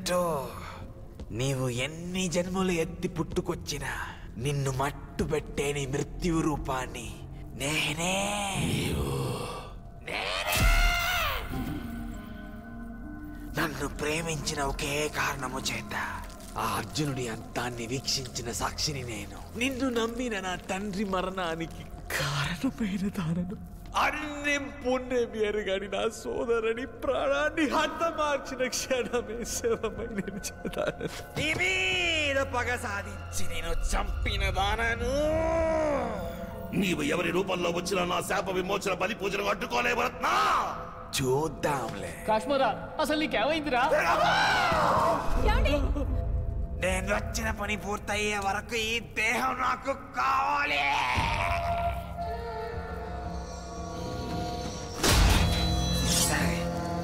అన్నట్టు నీవు ఎన్ని జన్మలు ఎత్తి పుట్టుకొచ్చినా నిన్ను మట్టు పెట్టే నీ మృత్యు రూపాన్ని నేనే నేనే. నన్ను ప్రేమించిన ఒకే కారణము చేత ఆ అర్జునుడి అంతాన్ని వీక్షించిన సాక్షిని నేను నిన్ను నమ్మిన నా తండ్రి మరణానికి కారణమైన దానను అన్ని పుణ్యం ఎరుగని నా సోదరుని ప్రాణాన్ని హతమార్చిన క్షణమే శవమై నిలిచేదానను నీ మీద పగ సాధించి నేను చంపిన దానను నీవు ఎవరి రూపంలో వచ్చిన నా శాప విమోచన బలి పూజను అడ్డుకోలేవు రత్నా చూద్దాంలే కాశ్మీరా అసలు నీకేమైందిరా నేను వచ్చిన పని పూర్తయ్యే వరకు ఈ దేహం నాకు కావాలి సరే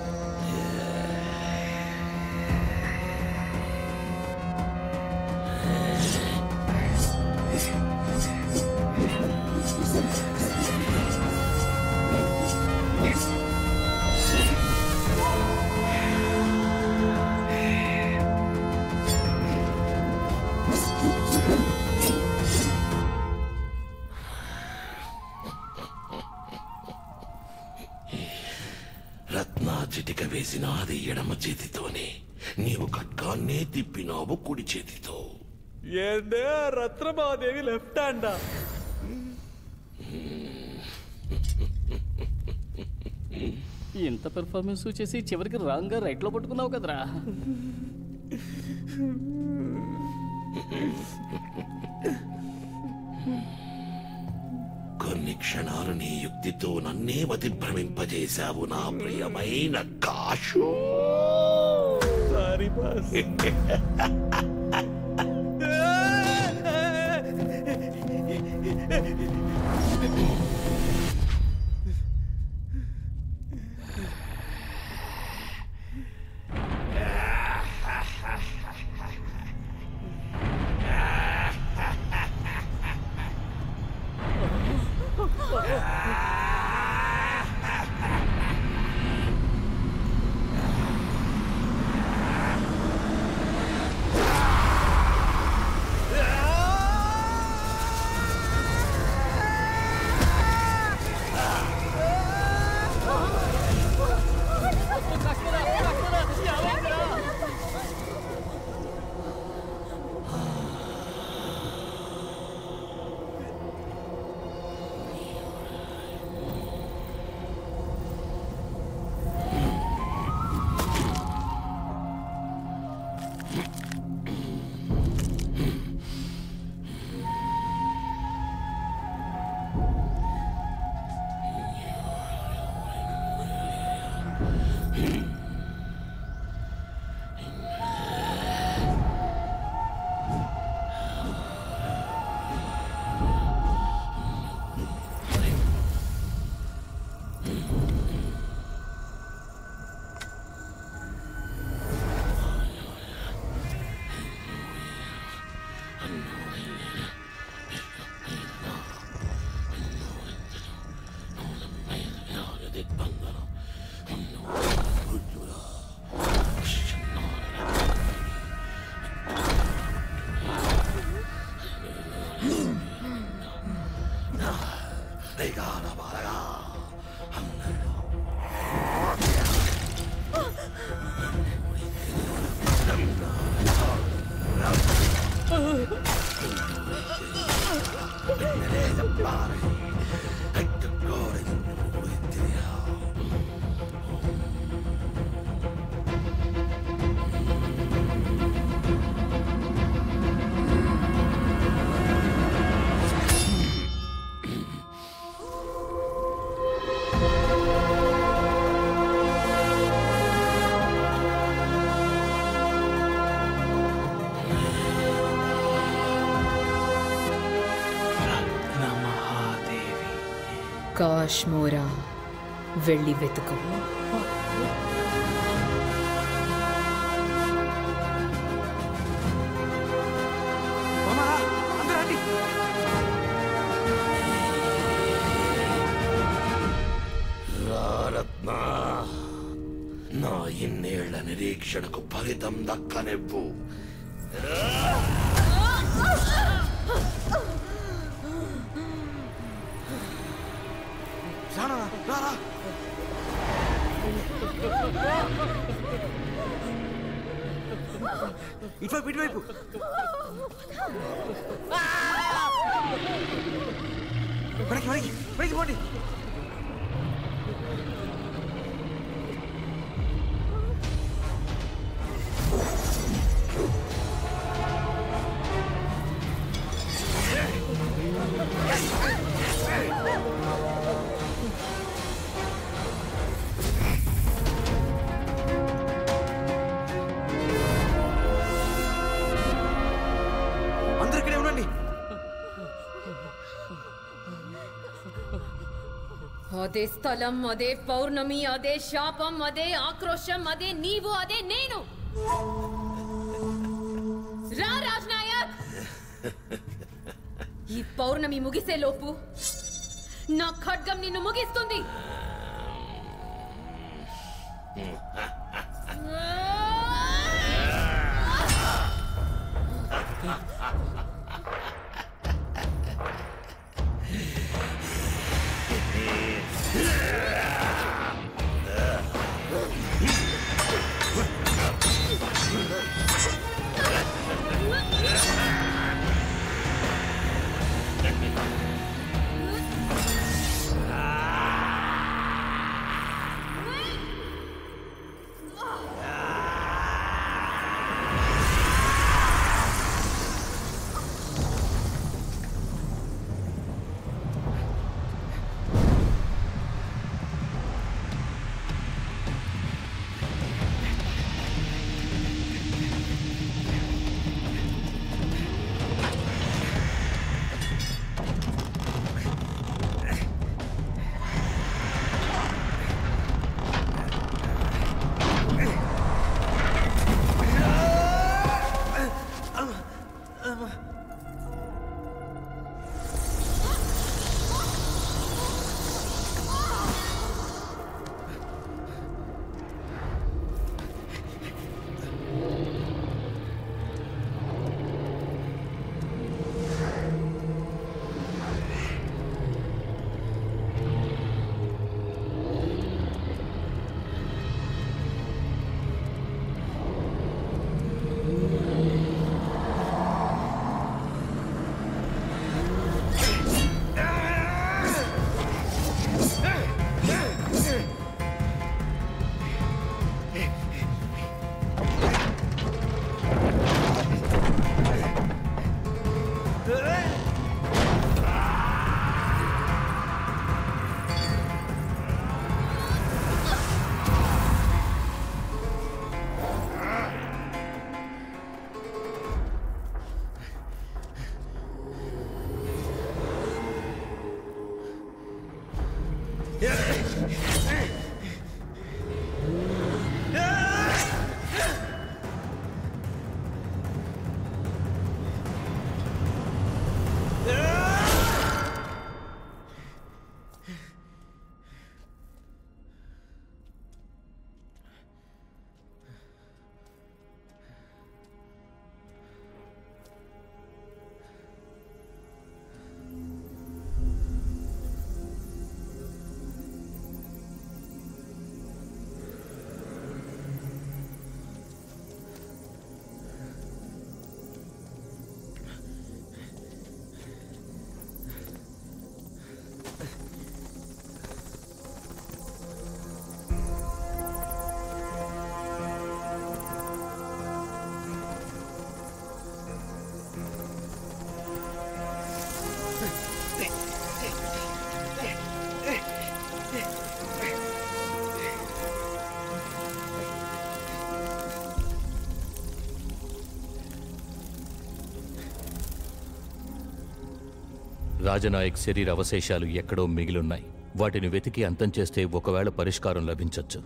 రత్నా చిటిక వేసిన అది ఎడమ చేతితోనే నీవు ఖడ్గాన్నే తిప్పినావు కుడి చేతితో ఏందే రత్నమాదేవి లెఫ్ట్ హ్యాండా ఇంత పెర్ఫార్మెన్స్ చేసి చివరికి రాంగ్ గా రైట్ లో పట్టుకున్నావు కదరా కొన్ని క్షణాలు నీ యుక్తితో నన్నే మతి భ్రమింపజేశావు నా ప్రియమైన కాశు సారీ బాస్ మహాదేవి కాశ్మోరా వెళ్ళి వెతుకు రత్న నా ఇన్నేళ్ల నిరీక్ష శిక్షణకు ఫలితం దక్కనివ్వు రానా రారా ఇటువైపు ఇటువైపు వెనక్కి వెనక్కి వెనక్కి పోండి అందరూ ఇక్కడే ఉండండి అదే స్థలం అదే పౌర్ణమి అదే శాపం అదే ఆక్రోశం అదే నీవు అదే నేను రా రాజ్ నాయక్ ఈ పౌర్ణమి ముగిసే లోపు నా ఖడ్గం నిన్ను ముగిస్తుంది రాజనాయక్ శరీర అవశేషాలు ఎక్కడో మిగిలున్నాయి వాటిని వెతికి అంతం చేస్తే ఒకవేళ పరిష్కారం లభించొచ్చు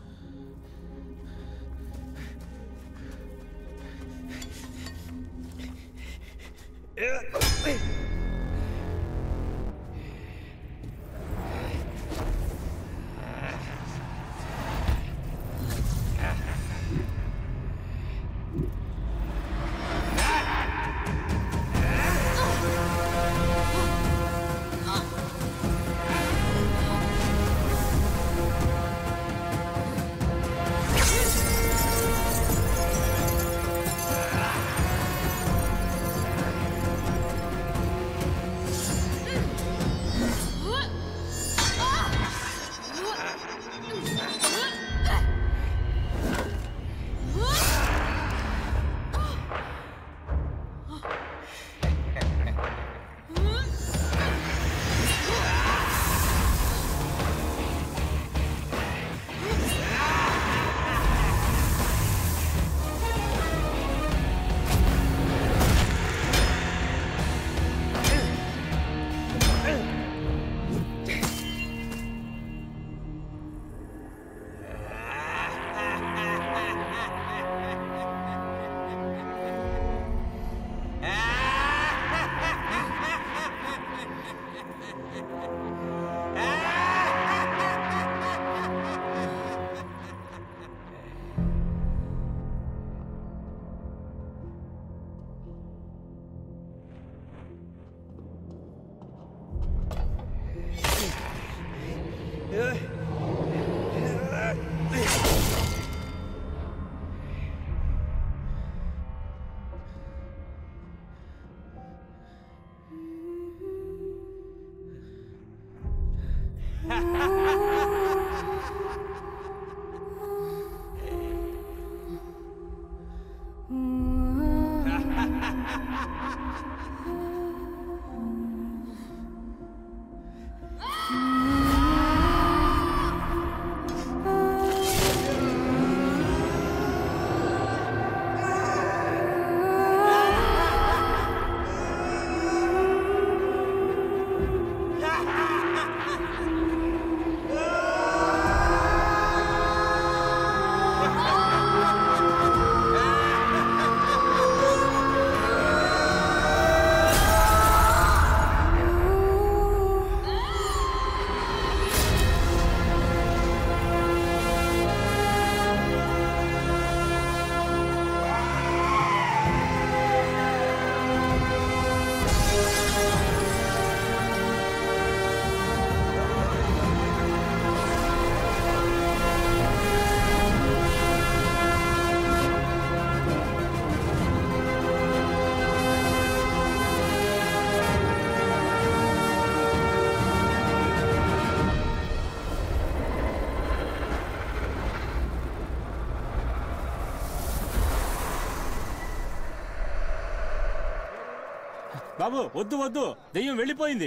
బాబు వద్దు వద్దు దెయ్యం వెళ్ళిపోయింది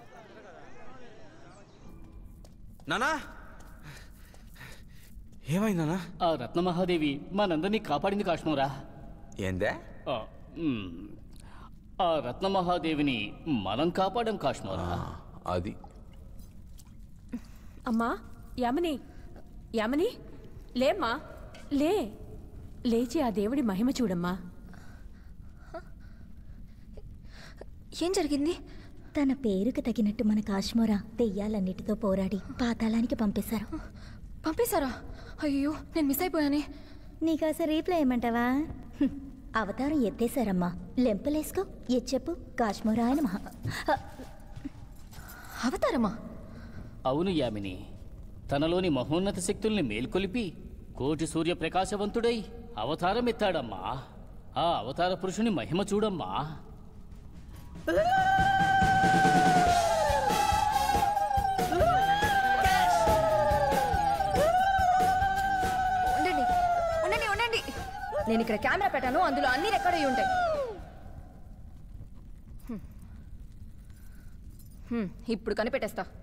నానా ఏమైంది నానా ఆ రత్నమహాదేవి మనందరినీ కాపాడింది కాశ్మోరా ఏందే ఆ, మ్, ఆ రత్నమహాదేవిని మనం కాపాడాం కాశ్మోరా అది అమ్మా యామిని యామిని లేమ్మా లే లేచి ఆ దేవుడి మహిమ చూడమ్మా ఏం జరిగింది తన పేరుకు తగినట్టు మన కాశ్మోరా దెయ్యాలన్నిటితో పోరాడి పాతాళానికి పంపేశారు పంపేశారా అయ్యో నేను మిస్ అయిపోయానే నీకు అసలు రీప్లై ఏమంటావా హ్మ్. అవతారం ఎత్తేశారమ్మా లెంపలేసుకో ఎది చెప్పు కాశ్మోరా ఆయన మహా అవతారమా అవును యామిని తనలోని మహోన్నత శక్తుల్ని మేల్కొలిపి కోటి సూర్య ప్రకాశవంతుడై అవతారం ఎత్తాడమ్మా ఆ అవతార పురుషుని మహిమ చూడమ్మా ఉండండి ఉండండి ఉండండి నేను ఇక్కడ కెమెరా పెట్టాను అందులో అన్ని రికార్డ్ అయి ఉంటాయి హ్మ్. హ్మ్, ఇప్పుడు కనిపెట్టేస్తా